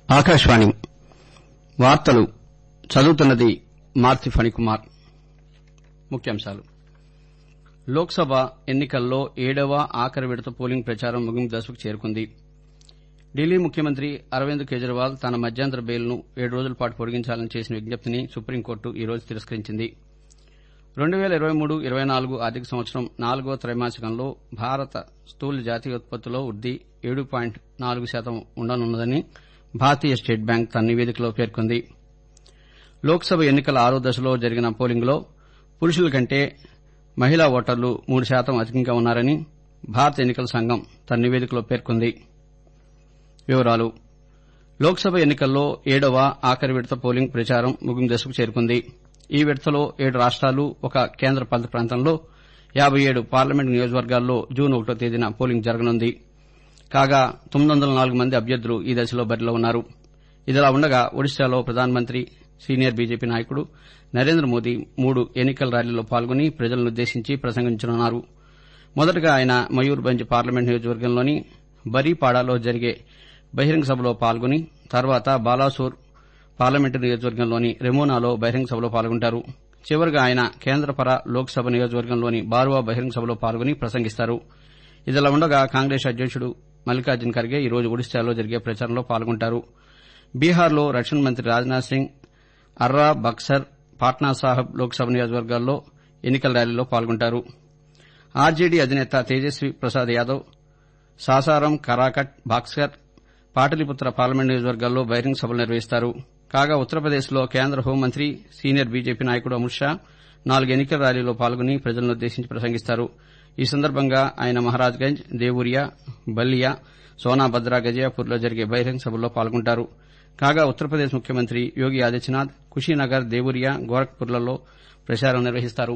ఆకాశవాణి వార్తలు చదువుతున్నది మార్తి ఫణికుమార్ ముఖ్యాంశాలు లోక్సభ ఎన్నికల్లో ఏడవ ఆఖరి విడత పోలింగ్ ప్రచారం ముగింపు దశకు చేరుకుంది ఢిల్లీ ముఖ్యమంత్రి అరవింద్ కేజ్రీవాల్ తన మధ్యంతర బెయిల్ను ఏడు రోజుల పాటు పొడిగించాలని చేసిన విజ్ఞప్తిని సుప్రీంకోర్టు ఈ రోజు తిరస్కరించింది రెండు పేల ఇరవై మూడు ఇరవై నాలుగు ఆర్థిక సంవత్సరం నాలుగో త్రైమాసికంలో భారత స్థూల జాతీయోత్పత్తిలో వృద్ది ఏడు పాయింట్ నాలుగు శాతం ఉండనున్నదని భారతీయ స్టేట్ బ్యాంక్ తన నివేదికలో పేర్కొంది లోక్సభ ఎన్నికల ఆరో దశలో జరిగిన పోలింగ్లో పురుషుల కంటే మహిళా ఓటర్లు మూడు శాతం అధికంగా ఉన్నారని భారత ఎన్నికల సంఘం తన నివేదికలో పేర్కొంది వివరాలు లోక్సభ ఎన్నికల్లో ఏడవ ఆఖరి విడత పోలింగ్ ప్రచారం ముగింపు దశకు చేరుకుంది ఈ విడతలో ఏడు రాష్టాలు ఒక కేంద్ర పాలిత ప్రాంతంలో యాబై ఏడు పార్లమెంటు నియోజకవర్గాల్లో జూన్ ఒకటో తేదీన పోలింగ్ జరగనుంది కాగా తొమ్మిది వందల నాలుగు మంది అభ్యర్థులు ఈ దశలో బరిలో ఉన్నారు ఇదిలా ఉండగా ఒడిశాలో ప్రధానమంత్రి సీనియర్ బీజేపీ నాయకుడు నరేంద్ర మోదీ మూడు ఎన్నికల ర్యాలీల్లో పాల్గొని ప్రజలనుద్దేశించి ప్రసంగించనున్నారు మొదటగా ఆయన మయూర్భంజ్ పార్లమెంట్ నియోజకవర్గంలోని బరీపాడాలో జరిగే బహిరంగ సభలో పాల్గొని తర్వాత బాలాసోర్ పార్లమెంటు నియోజకవర్గంలోని రెమోనాలో బహిరంగ సభలో పాల్గొంటారు చివరగా ఆయన కేంద్రపర లోక్సభ నియోజకవర్గంలోని బారువా బహిరంగ సభలో పాల్గొని ప్రసంగిస్తారు ఇదిలా ఉండగా కాంగ్రెస్ అధ్యకుడు మల్లికార్జున్ ఖర్గే ఈ రోజు ఒడిశాలో జరిగే ప్రచారంలో పాల్గొంటారు బీహార్లో రక్షణ మంత్రి రాజ్నాథ్ సింగ్ అర్రా బక్సర్ పాట్నా సాహబ్ లోక్సభ నియోజకవర్గాల్లో ఎన్నికల ర్యాలీలో పాల్గొంటారు ఆర్జేడీ అధినేత తేజస్వీ ప్రసాద్ యాదవ్ సాసారం కరాకట్ బాక్సర్ పాటలీపుత్ర పార్లమెంట్ నియోజకవర్గాల్లో బహిరంగ సభలు నిర్వహిస్తారు కాగా ఉత్తరప్రదేశ్లో కేంద్ర హోంమంత్రి సీనియర్ బీజేపీ నాయకుడు అమిత్ షా నాలుగు ఎన్నికల ర్యాలీలో పాల్గొని ప్రజలనుద్దేశించి ప్రసంగిస్తారు ఈ సందర్భంగా ఆయన మహారాజ్గంజ్ దేవూరియా బల్లియా సోనాభద్ర గజియాపూర్లో జరిగే బహిరంగ సభల్లో పాల్గొంటారు కాగా ఉత్తరప్రదేశ్ ముఖ్యమంత్రి యోగి ఆదిత్యనాథ్ కుషీనగర్ దేవూరియా గోరఖ్పూర్లలో ప్రచారం నిర్వహిస్తారు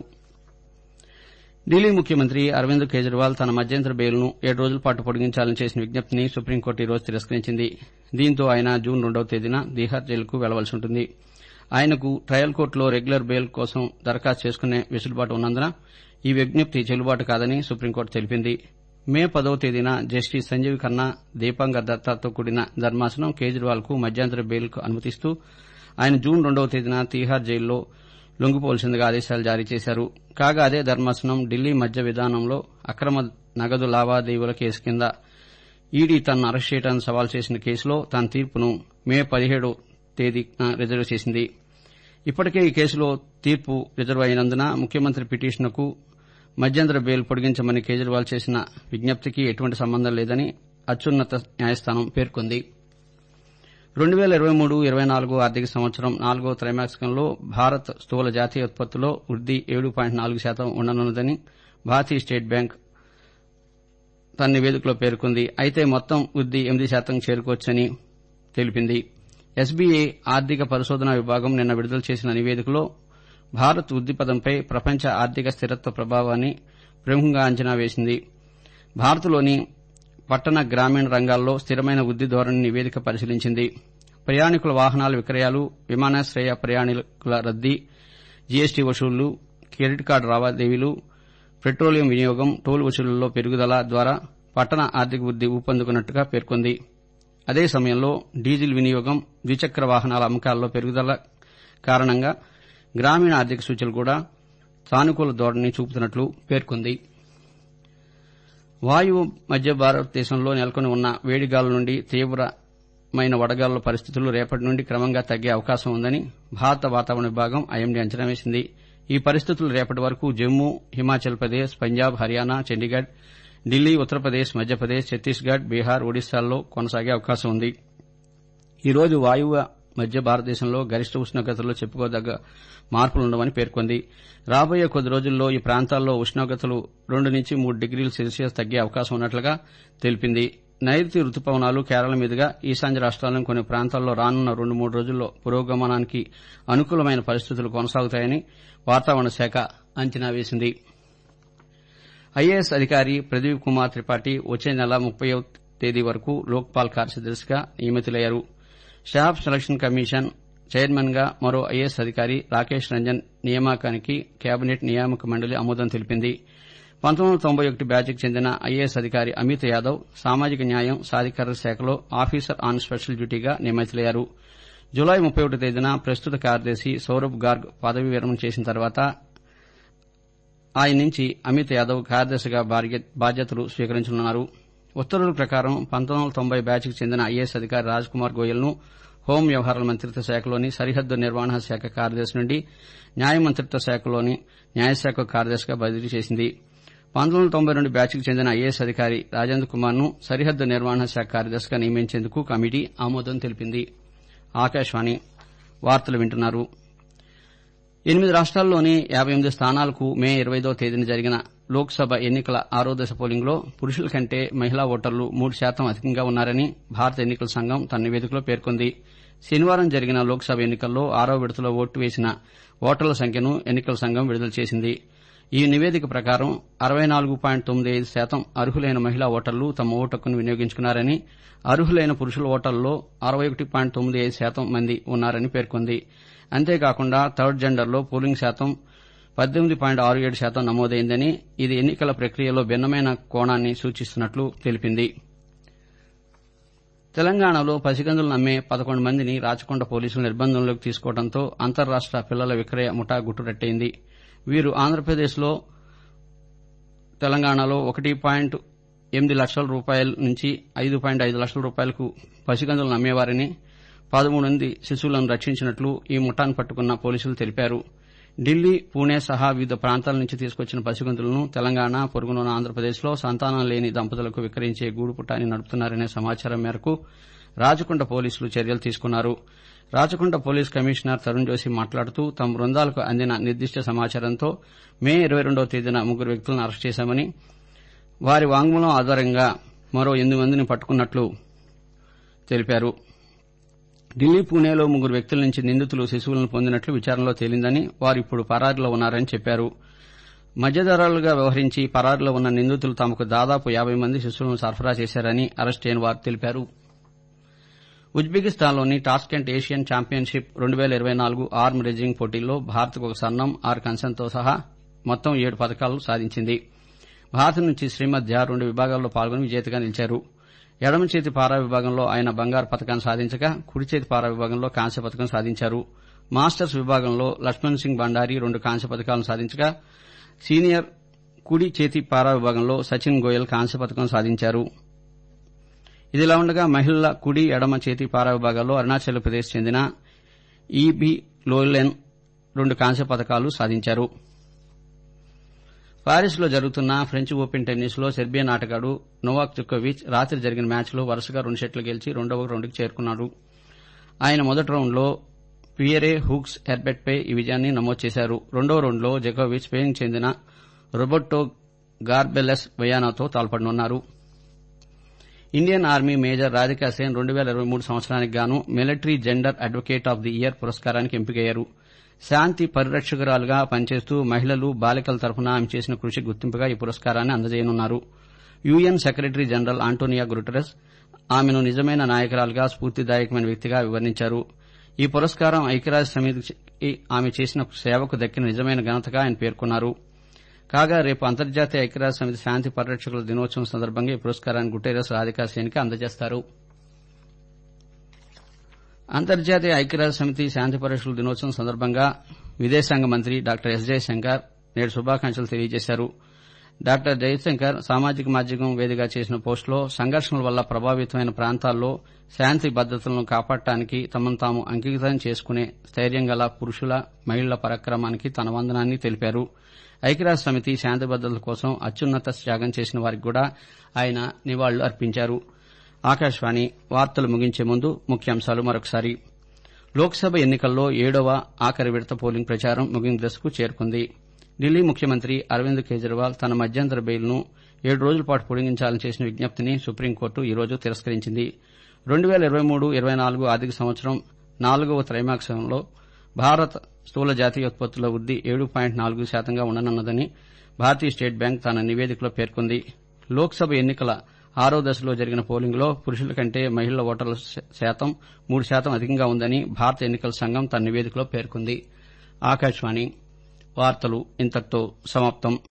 ఢిల్లీ ముఖ్యమంత్రి అరవింద్ కేజ్రీవాల్ తన మధ్యంతర బెయిల్ను ఏడు రోజుల పాటు పొడిగించాలని చేసిన విజ్ఞప్తిని సుప్రీంకోర్టు ఈ రోజు తిరస్కరించింది దీంతో ఆయన జూన్ రెండవ తేదీన తీహార్ జైలుకు వెళ్లవలసి ఉంటుంది ఆయనకు ట్రయల్ కోర్టులో రెగ్యులర్ బెయిల్ కోసం దరఖాస్తు చేసుకునే వెసులుబాటు ఉన్నందున ఈ విజ్ఞప్తి చెల్లుబాటు కాదని సుప్రీంకోర్టు తెలిపింది మే పదవ తేదీన జస్టిస్ సంజీవ్ ఖన్నా దీపాంకర్ దత్తాతో కూడిన ధర్మాసనం కేజ్రీవాల్ కు మధ్యంతర బెయిల్కు అనుమతిస్తూ ఆయన జూన్ రెండవ తేదీన తీహార్ జైల్లో లొంగిపోవలసిందిగా ఆదేశాలు జారీ చేశారు కాగా అదే ధర్మాసనం ఢిల్లీ మద్య విధానంలో అక్రమ నగదు లావాదేవీల కేసు కింద ఈడీ తనను అరెస్ట్ చేయడానికి సవాల్ చేసిన కేసులో తన తీర్పును మే పదిహేడో తేదీన రిజర్వ్ చేసింది ఇప్పటికే ఈ కేసులో తీర్పు రిజర్వ్ అయినందున ముఖ్యమంత్రి పిటిషన్కు మధ్యంతర బెయిల్ పొడిగించమని కేజ్రీవాల్ చేసిన విజ్ఞప్తికి ఎటువంటి సంబంధం లేదని అత్యున్నత న్యాయస్థానం పేర్కొంది రెండు పేల ఇరవై మూడు ఇరవై నాలుగు ఆర్థిక సంవత్సరం నాలుగో త్రైమాసికంలో భారత్ స్థూల జాతీయోత్పత్తిలో వృద్ది ఏడు పాయింట్ నాలుగు శాతం ఉండనున్నదని భారతీయ స్టేట్ బ్యాంక్ తన నివేదికలో పేర్కొంది అయితే మొత్తం వృద్ది ఎనిమిది శాతం చేరుకోవచ్చని తెలిపింది ఎస్బీఐ ఆర్థిక పరిశోధనా విభాగం నిన్న విడుదల చేసిన నివేదికలో భారత్ వృద్ది పదంపై ప్రపంచ ఆర్థిక స్థిరత్వ ప్రభావాన్ని ప్రముఖంగా అంచనా వేసింది భారత్లోని పట్టణ గ్రామీణ రంగాల్లో స్థిరమైన వృద్ది ధోరణి నివేదిక పరిశీలించింది ప్రయాణికుల వాహనాల విక్రయాలు విమానాశ్రయ ప్రయాణికుల రద్దీ జీఎస్టీ వసూళ్లు క్రెడిట్ కార్డు లావాదేవీలు పెట్రోలియం వినియోగం టోల్ వసూళ్లలో పెరుగుదల ద్వారా పట్టణ ఆర్థిక వృద్ది ఊపందుకున్నట్టుగా పేర్కొంది అదే సమయంలో డీజిల్ వినియోగం ద్విచక్ర వాహనాల అమ్మకాల్లో పెరుగుదల కారణంగా గ్రామీణ ఆర్థిక సూచీలు కూడా సానుకూల ధోరణి చూపుతున్నట్లు పేర్కొంది వాయువు మధ్య భారతదేశంలో నెలకొని ఉన్న వేడిగాలుల నుండి తీవ్రమైన వడగాలుల పరిస్థితులు రేపటి నుండి క్రమంగా తగ్గే అవకాశం ఉందని భారత వాతావరణ విభాగం ఐఎండీ అంచనా వేసింది ఈ పరిస్థితులు రేపటి వరకు జమ్మూ హిమాచల్ ప్రదేశ్ పంజాబ్ హర్యానా చండీగఢ్ ఢిల్లీ ఉత్తరప్రదేశ్ మధ్యప్రదేశ్ ఛత్తీస్గఢ్ బీహార్ ఒడిశాల్లో కొనసాగే అవకాశం ఉంది ఈ రోజు వాయువ్య మధ్య భారతదేశంలో గరిష్ట ఉష్ణోగ్రతల్లో చెప్పుకోదగ్గ మార్పులుండవని పేర్కొంది రాబోయే కొద్ది రోజుల్లో ఈ ప్రాంతాల్లో ఉష్ణోగ్రతలు రెండు నుంచి మూడు డిగ్రీల సెల్సియస్ తగ్గే అవకాశం ఉన్నట్లుగా తెలిపింది నైరుతి రుతుపవనాలు కేరళ మీదుగా ఈశాన్య రాష్ట్రాల్లోని కొన్ని ప్రాంతాల్లో రానున్న రెండు మూడు రోజుల్లో పురోగమనానికి అనుకూలమైన పరిస్థితులు కొనసాగుతాయని వాతావరణ శాఖ అంచనా వేసింది ఐఏఎస్ అధికారి ప్రదీప్ కుమార్ త్రిపాఠి వచ్చే నెల ముప్పైవ తేదీ వరకు లోక్పాల్ కార్యదర్శిగా నియమితులయ్యారు స్టాఫ్ సెలక్షన్ కమిషన్ చైర్మన్ గా మరో ఐఏఎస్ అధికారి రాకేష్ రంజన్ నియామకానికి కేబినెట్ నియామక మండలి ఆమోదం తెలిపింది పంతొమ్మిది వందల తొంభై ఒకటి బ్యాచ్కి చెందిన ఐఏఎస్ అధికారి అమిత్ యాదవ్ సామాజిక న్యాయం సాధికారత శాఖలో ఆఫీసర్ ఆన్ స్పెషల్ డ్యూటీగా నియమితులయ్యారు జులై ముప్పై ఒకటి తేదీన ప్రస్తుత కార్యదర్శి సౌరభ్ గార్గ్ పదవీ విరమణ చేసిన తర్వాత ఆయన నుంచి అమిత్ యాదవ్ కార్యదర్శిగా బాధ్యతలు స్వీకరించనున్నారు ఉత్తర్వుల ప్రకారం పంతొమ్మిది వందల తొంభై బ్యాచ్కి చెందిన ఐఏఎస్ అధికారి రాజ్ కుమార్ గోయల్ను హోం వ్యవహారాల మంత్రిత్వ శాఖలోని సరిహద్దు నిర్వహణ శాఖ కార్యదర్శి నుండి న్యాయ మంత్రిత్వ శాఖలోని న్యాయశాఖ కార్యదర్శిగా బదిలీ చేసింది పంతొమ్మిది వందల తొంభై రెండు బ్యాచ్కి చెందిన ఐఏఎస్ అధికారి రాజేంద్ర కుమార్ ను సరిహద్దు నిర్వహణ శాఖ కార్యదర్శిగా నియమించేందుకు కమిటీ ఆమోదం తెలిపింది ఆకాశవాణి వార్తలు వింటున్నారు ఎనిమిది రాష్ట్రాల్లోని యాబై ఎనిమిది స్థానాలకు మే ఇరవైదో తేదీన జరిగిన లోక్సభ ఎన్నికల ఆరో దశ పోలింగ్లో పురుషుల కంటే మహిళా ఓటర్లు మూడు శాతం అధికంగా ఉన్నారని భారత ఎన్నికల సంఘం తన నివేదికలో పేర్కొంది శనివారం జరిగిన లోక్సభ ఎన్నికల్లో ఆరో విడతలో ఓటు వేసిన ఓటర్ల సంఖ్యను ఎన్నికల సంఘం విడుదల చేసింది ఈ నివేదిక ప్రకారం అరవై నాలుగు పాయింట్ తొమ్మిది ఐదు శాతం అర్హులైన మహిళా ఓటర్లు తమ ఓటు హక్కును వినియోగించుకున్నారని అర్హులైన పురుషుల ఓటర్లలో అరవై ఒకటి పాయింట్ తొమ్మిది ఐదు శాతం మంది ఉన్నారని పేర్కొంది అంతేకాకుండా థర్డ్ జెండర్లో పోలింగ్ శాతం పద్దెనిమిది పాయింట్ ఆరు ఏడు శాతం నమోదైందని ఇది ఎన్నికల ప్రక్రియలో భిన్నమైన కోణాన్ని సూచిస్తున్నట్లు తెలిపింది తెలంగాణలో పసిగందులను అమ్మే పదకొండు మందిని రాచకొండ పోలీసులు నిర్బంధంలోకి తీసుకోవడంతో అంతర్రాష్ట పిల్లల విక్రయ ముఠా గుట్టురట్టయింది వీరు ఆంధ్రప్రదేశ్లో తెలంగాణలో ఒకటి పాయింట్ ఎనిమిది లక్షల రూపాయల నుంచి ఐదు పాయింట్ ఐదు లక్షల రూపాయలకు పసిగందులను అమ్మేవారని పదమూడు మంది శిశువులను రక్షించినట్లు ఈ ముఠాను పట్టుకున్న పోలీసులు తెలిపారు ఢిల్లీ పూణే సహా వివిధ ప్రాంతాల నుంచి తీసుకొచ్చిన పసిగంతులను తెలంగాణ పొరుగునున్న ఆంధ్రప్రదేశ్లో సంతానం లేని దంపతులకు విక్రయించే గూడుపుటాన్ని నడుపుతున్నారనే సమాచారం మేరకు రాచకొండ పోలీసులు చర్యలు తీసుకున్నారు రాచకొండ పోలీస్ కమిషనర్ తరుణ్ జోషి మాట్లాడుతూ తమ బృందాలకు అందిన నిర్దిష్ట సమాచారంతో మే ఇరవై రెండవ తేదీన ముగ్గురు వ్యక్తులను అరెస్ట్ చేశామని వారి వాంగ్మూలం ఆధారంగా మరో ఎనిమిది మందిని పట్టుకున్నట్లు తెలిపారు ఢిల్లీ పూణేలో ముగ్గురు వ్యక్తుల నుంచి నిందితులు శిశువులను పొందినట్లు విచారణలో తేలిందని వారు ఇప్పుడు పరారీలో ఉన్నారని చెప్పారు మధ్యధరాలుగా వ్యవహరించి పరారీలో ఉన్న నిందితులు తమకు దాదాపు యాబై మంది శిశువులను సరఫరా చేశారని అరెస్ట్ అయిన వారు తెలిపారు ఉజ్బెకిస్తాన్లోని టాస్కెంట్ ఏషియన్ ఛాంపియన్షిప్ రెండు వేల ఇరవై నాలుగు ఆర్మ్ రెజ్లింగ్ పోటీల్లో భారత్కు ఒక స్వర్ణం ఆరు కంచంతో సహా మొత్తం ఏడు పథకాలు సాధించింది భారత్ నుంచి శ్రీమద్ ఝా రెండు విభాగాల్లో పాల్గొని విజేతగా నిలిచారు ఎడమ చేతి పారా విభాగంలో ఆయన బంగారు పథకాన్ని సాధించగా కుడి చేతి పారా విభాగంలో కాంస్య పథకం సాధించారు మాస్టర్స్ విభాగంలో లక్ష్మణ్ సింగ్ బండారి రెండు కాంస్య పథకాలను సాధించగా సీనియర్ కుడి చేతి పారా విభాగంలో సచిన్ గోయల్ కాంస్య పథకం సాధించారు ఇదిలా ఉండగా మహిళల కుడి ఎడమ చేతి పారా విభాగాల్లో అరుణాచల్ ప్రదేశ్ చెందిన ఈబి లోలెన్ రెండు కాంస్య పథకాలు సాధించారు పారిస్ లో జరుగుతున్న ఫ్రెంచ్ ఓపెన్ టెన్నిస్ లో సెర్బియన్ ఆటగాడు నోవాక్ జుకోవిచ్ రాత్రి జరిగిన మ్యాచ్లో వరుసగా రెండు సెట్లు గెలిచి రెండవ రౌండ్కి చేరుకున్నాడు ఆయన మొదటి రౌండ్లో పియరే హుక్స్ హెర్బెట్పై ఈ విజయాన్ని నమోదు చేశారు రెండో రౌండ్లో జకోవిచ్ స్పెయిన్కు చెందిన రొబర్టో గార్బెలెస్ వయానాతో తలపడనున్నారు Indian army major Radhika Sen రెండు వేల ఇరవై మూడు సంవత్సరానికి గాను military gender advocate of the year పురస్కారానికి ఎంపికయ్యారు శాంతి పరిరక్షకురాలుగా పనిచేస్తూ మహిళలు బాలికల తరఫున ఆమె చేసిన కృషి గుర్తింపుగా ఈ పురస్కారాన్ని అందజేయనున్నారు UN secretary general Antonio Guterres ఆమెను నిజమైన నాయకురాలుగా స్ఫూర్తిదాయకమైన వ్యక్తిగా వివరించారు ఈ పురస్కారం ఐక్యరాజ్య సమితికి ఆమె చేసిన సేవకు దక్కిన నిజమైన ఘనతగా ఆయన పేర్కొన్నారు కాగా రేపు అంతర్జాతీయ ఐక్యరాజ్య సమితి శాంతి పరిరక్షకుల దినోత్సవం సందర్భంగా ఈ పురస్కారాన్ని గుటెరస్ రాధికా సేన్కి అందజేస్తారు అంతర్జాతీయ ఐక్యరాజ్య సమితి శాంతి పరిరక్షకుల దినోత్సవం సందర్భంగా విదేశాంగ మంత్రి డాక్టర్ ఎస్ జయశంకర్ నేడు శుభాకాంక్షలు తెలియజేశారు డాక్టర్ జయశంకర్ సామాజిక మాధ్యమం వేదికగా చేసిన పోస్టులో సంఘర్షణల వల్ల ప్రభావితమైన ప్రాంతాల్లో శాంతి భద్రతలను కాపాడటానికి తమను తాము అంకితం చేసుకునే స్థైర్యం గల పురుషుల మహిళల పరాక్రమానికి తన వందనాన్ని తెలిపారు ఐక్యరాజ్య సమితి శాంతి భద్రతల కోసం అత్యున్నత త్యాగం చేసిన వారికి కూడా ఆయన నివాళులు అర్పించారు ఆకాశవాణి వార్తలు ముగించే ముందు ముఖ్యాంశాలు మరొకసారి లోక్సభ ఎన్నికల్లో ఏడవ ఆఖరి విడత పోలింగ్ ప్రచారం ముగింపు దశకు చేరుకుంది ఢిల్లీ ముఖ్యమంత్రి అరవింద్ కేజ్రీవాల్ తన మధ్యంతర బెయిల్ను ఏడు రోజుల పాటు పొడిగించాలని చేసిన విజ్ఞప్తిని సుప్రీంకోర్టు ఈ రోజు తిరస్కరించింది రెండు వేల ఇరవై మూడు ఇరవై నాలుగు ఆర్థిక సంవత్సరం నాలుగవ త్రైమాసికంలో భారత్ స్థూల జాతీయోత్పత్తుల వృద్ది ఏడు పాయింట్ నాలుగు శాతంగా ఉండనున్నదని భారతీయ స్టేట్ బ్యాంక్ తన నివేదికలో పేర్కొంది లోక్సభ ఎన్నికల ఆరో దశలో జరిగిన పోలింగ్లో పురుషుల కంటే మహిళల ఓటర్ల శాతం మూడు శాతం అధికంగా ఉందని భారత ఎన్నికల సంఘం తన నివేదికలో పేర్కొంది ఆకాశవాణి వార్తలు ఇంతటితో సమాప్తం